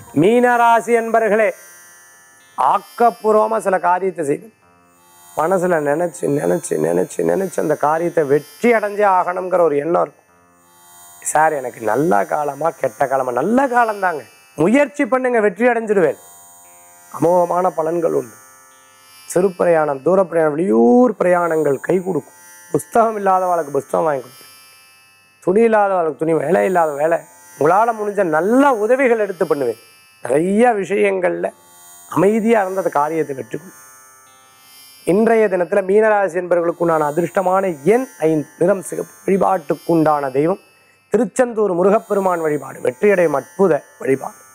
மீனராசி என்பர்களே ஆக்கப்பூர்வமாக சில காரியத்தை செய்வேன் மனசில் நினச்சி நினச்சி நினச்சி நினச்சி அந்த காரியத்தை வெற்றி அடைஞ்சே ஆகணுங்கிற ஒரு எண்ணம் இருக்கும் சார் எனக்கு நல்ல காலமா கெட்ட காலமா நல்ல காலம்தாங்க முயற்சி பண்ணுங்க வெற்றி அடைஞ்சிடுவேன் அமோகமான பலன்கள் உண்டு சிறு பிரயாணம் தூர பிரயாணம் வெளியூர் பிரயாணங்கள் கை கொடுக்கும் புஸ்தகம் இல்லாதவளுக்கு புஸ்தகம் வாங்கி கொடுப்பேன் துணி இல்லாதவளுக்கு துணி வேலை இல்லாத வேலை உங்களால் முடிஞ்ச நல்ல உதவிகள் எடுத்து பண்ணுவேன் நிறைய விஷயங்களில் அமைதியாக இருந்த அந்த காரியத்தை வெற்றிக்கொள் இன்றைய தினத்தில் மீனராசி என்பவர்களுக்குண்டான அதிர்ஷ்டமான எண் ஐந்து நிறம் சிகப்பு வழிபாட்டுக்குண்டான தெய்வம் திருச்செந்தூர் முருகப்பெருமான் வழிபாடு வெற்றியடையும் அற்புத வழிபாடு